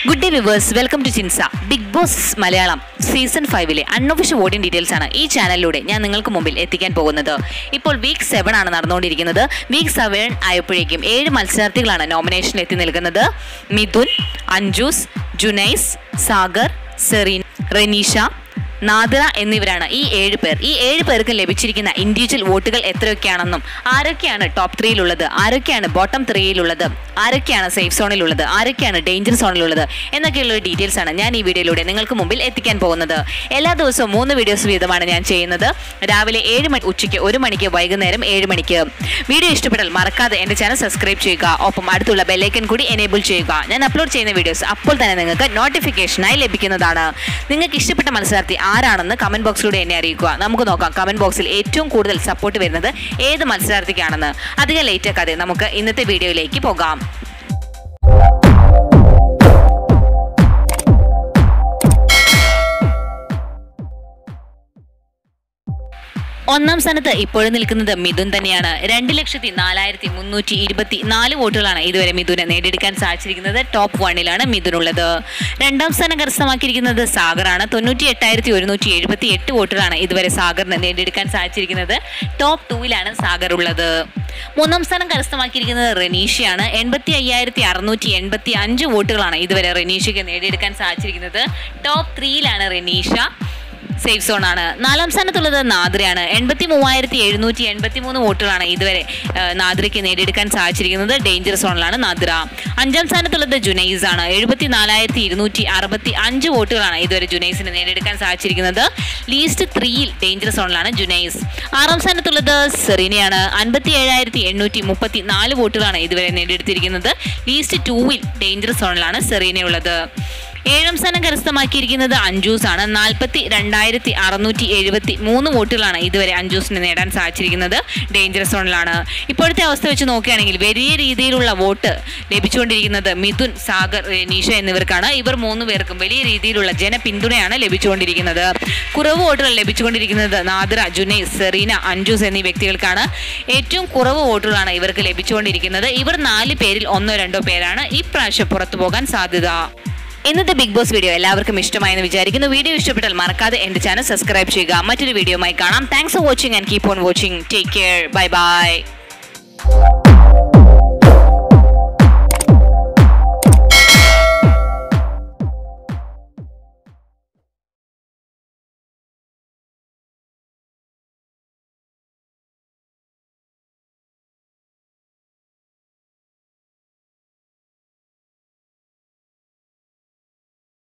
good day viewers welcome to Chinsa Bigg Boss Malayalam season ഫൈവിലെ unofficial voting details ആണ് ഈ ചാനലിലൂടെ ഞാൻ നിങ്ങൾക്ക് മുമ്പിൽ എത്തിക്കാൻ പോകുന്നത് ഇപ്പോൾ വീക്ക് സെവൻ ആണ് നടന്നുകൊണ്ടിരിക്കുന്നത് വീക്ക് സെവൻ ആയപ്പോഴേക്കും ഏഴ് മത്സരാർത്ഥികളാണ് നോമിനേഷനിൽ എത്തി നിൽക്കുന്നത് മിഥുൻ അഞ്ജൂസ് ജുനൈസ് സാഗർ സെറീൻ റെനീഷ നാദിറ എന്നിവരാണ് ഈ ഏഴ് പേർ ഈ ഏഴ് പേർക്ക് ലഭിച്ചിരിക്കുന്ന ഇൻഡിവിജ്വൽ വോട്ടുകൾ എത്രയൊക്കെയാണെന്നും ആരൊക്കെയാണ് ടോപ്പ് ത്രീയിലുള്ളത് ആരൊക്കെയാണ് ബോട്ടം ത്രീയിലുള്ളത് ആരൊക്കെയാണ് സേഫ് സോണിലുള്ളത് ആരൊക്കെയാണ് ഡേഞ്ചർ സോണിലുള്ളത് എന്നൊക്കെയുള്ള ഡീറ്റെയിൽസ് ആണ് ഞാൻ ഈ വീഡിയോയിലൂടെ നിങ്ങൾക്ക് മുമ്പിൽ എത്തിക്കാൻ പോകുന്നത് എല്ലാ ദിവസവും മൂന്ന് വീഡിയോസ് വീതമാണ് ഞാൻ ചെയ്യുന്നത് രാവിലെ ഏഴ് മണി ഉച്ചയ്ക്ക് ഒരു മണിക്ക് വൈകുന്നേരം ഏഴ് മണിക്ക് വീഡിയോ ഇഷ്ടപ്പെട്ടാൽ മറക്കാതെ എൻ്റെ ചാനൽ സബ്സ്ക്രൈബ് ചെയ്യുക ഒപ്പം അടുത്തുള്ള ബെല്ലൈക്കൻ കൂടി എനേബിൾ ചെയ്യുക ഞാൻ അപ്ലോഡ് ചെയ്യുന്ന വീഡിയോസ് അപ്പോൾ തന്നെ നിങ്ങൾക്ക് നോട്ടിഫിക്കേഷനായി ലഭിക്കുന്നതാണ് നിങ്ങൾക്ക് ഇഷ്ടപ്പെട്ട മത്സരാർത്ഥി ആരാണെന്ന് കമന്റ് ബോക്സിലൂടെ എന്നെ അറിയിക്കുക നമുക്ക് നോക്കാം കമന്റ് ബോക്സിൽ ഏറ്റവും കൂടുതൽ സപ്പോർട്ട് വരുന്നത് ഏത് മത്സരാർത്ഥിക്കാണെന്ന് അധികം ലേറ്റ് ആക്കാതെ നമുക്ക് ഇന്നത്തെ വീഡിയോയിലേക്ക് പോകാം ഒന്നാം സ്ഥാനത്ത് ഇപ്പോഴും നിൽക്കുന്നത് മിഥുൻ തന്നെയാണ് രണ്ട് ലക്ഷത്തി നാലായിരത്തി മുന്നൂറ്റി ഇരുപത്തി നാല് വോട്ടുകളാണ് ഇതുവരെ മിഥുനെ നേടിയെടുക്കാൻ സാധിച്ചിരിക്കുന്നത് ടോപ്പ് വണ്ണിലാണ് മിഥുൻ ഉള്ളത് രണ്ടാം സ്ഥാനം കരസ്ഥമാക്കിയിരിക്കുന്നത് സാഗറാണ് തൊണ്ണൂറ്റി എട്ടായിരത്തി ഒരുന്നൂറ്റി എഴുപത്തി എട്ട് വോട്ടുകളാണ് ഇതുവരെ സാഗറിന് നേടിയെടുക്കാൻ സാധിച്ചിരിക്കുന്നത് ടോപ്പ് ടൂവിലാണ് സാഗർ ഉള്ളത് മൂന്നാം സ്ഥാനം കരസ്ഥമാക്കിയിരിക്കുന്നത് റെനീഷയാണ് എൺപത്തി അയ്യായിരത്തി അറുന്നൂറ്റി എൺപത്തി അഞ്ച് വോട്ടുകളാണ് ഇതുവരെ റെനീഷയ്ക്ക് നേടിയെടുക്കാൻ സാധിച്ചിരിക്കുന്നത് ടോപ്പ് ത്രീയിലാണ് റെനീഷ സേഫ് സോൺ ആണ് നാലാം സ്ഥാനത്തുള്ളത് നാദ്രയാണ് എൺപത്തി മൂവായിരത്തി എഴുന്നൂറ്റി എൺപത്തി മൂന്ന് വോട്ടുകളാണ് ഇതുവരെ ആ, നാദ്രയ്ക്ക് നേടിയെടുക്കാൻ സാധിച്ചിരിക്കുന്നത് ഡേഞ്ചർ സോണിലാണ് നാദ്ര അഞ്ചാം സ്ഥാനത്തുള്ളത് ജുനൈസ് ആണ് എഴുപത്തി നാലായിരത്തി ഇരുന്നൂറ്റി അറുപത്തി അഞ്ച് വോട്ടുകളാണ് ഇതുവരെ ജുനൈസിന് നേടിയെടുക്കാൻ സാധിച്ചിരിക്കുന്നത് ലീസ്റ്റ് ത്രീയിൽ ഡേഞ്ചർ സോണിലാണ് ജുനൈസ് ആറാം സ്ഥാനത്തുള്ളത് സെറീനയാണ് അൻപത്തി ഏഴായിരത്തി എണ്ണൂറ്റി മുപ്പത്തി നാല് വോട്ടുകളാണ് ഇതുവരെ നേടിയെടുത്തിരിക്കുന്നത് ലീസ്റ്റ് ടൂവിൽ ഡേഞ്ചർ സോണിലാണ് സെറീന ഉള്ളത് ഏഴാം സ്ഥാനം കരസ്ഥമാക്കിയിരിക്കുന്നത് അഞ്ജൂസ് ആണ് നാൽപ്പത്തി രണ്ടായിരത്തി അറുന്നൂറ്റി എഴുപത്തി മൂന്ന് വോട്ടുകളാണ് ഇതുവരെ അഞ്ജൂസിന് നേടാൻ സാധിച്ചിരിക്കുന്നത് ഡേഞ്ചറസ് സോണിലാണ് ഇപ്പോഴത്തെ അവസ്ഥ വെച്ച് നോക്കുകയാണെങ്കിൽ വലിയ രീതിയിലുള്ള വോട്ട് ലഭിച്ചുകൊണ്ടിരിക്കുന്നത് മിഥുൻ സാഗർ നീഷ എന്നിവർക്കാണ് ഇവർ മൂന്ന് പേർക്കും വലിയ രീതിയിലുള്ള ജനപിന്തുണയാണ് ലഭിച്ചുകൊണ്ടിരിക്കുന്നത് കുറവ് വോട്ടുകൾ ലഭിച്ചുകൊണ്ടിരിക്കുന്നത് നാദ്ര ജുനൈസ് സെറീന അഞ്ജൂസ് എന്നീ വ്യക്തികൾക്കാണ് ഏറ്റവും കുറവ് വോട്ടുകളാണ് ഇവർക്ക് ലഭിച്ചുകൊണ്ടിരിക്കുന്നത് ഇവർ നാല് പേരിൽ ഒന്നോ രണ്ടോ പേരാണ് ഈ പ്രാവശ്യം പുറത്തു പോകാൻ സാധ്യത ഇന്നത്തെ ബിഗ് ബോസ് വീഡിയോ എല്ലാവർക്കും ഇഷ്ടമായെന്ന് വിചാരിക്കുന്നു വീഡിയോ ഇഷ്ടപ്പെട്ടാൽ മറക്കാതെ എന്റെ ചാനൽ സബ്സ്ക്രൈബ് ചെയ്യുക മറ്റൊരു വീഡിയോയുമായി കാണാം thanks for watching and keep on watching take care bye by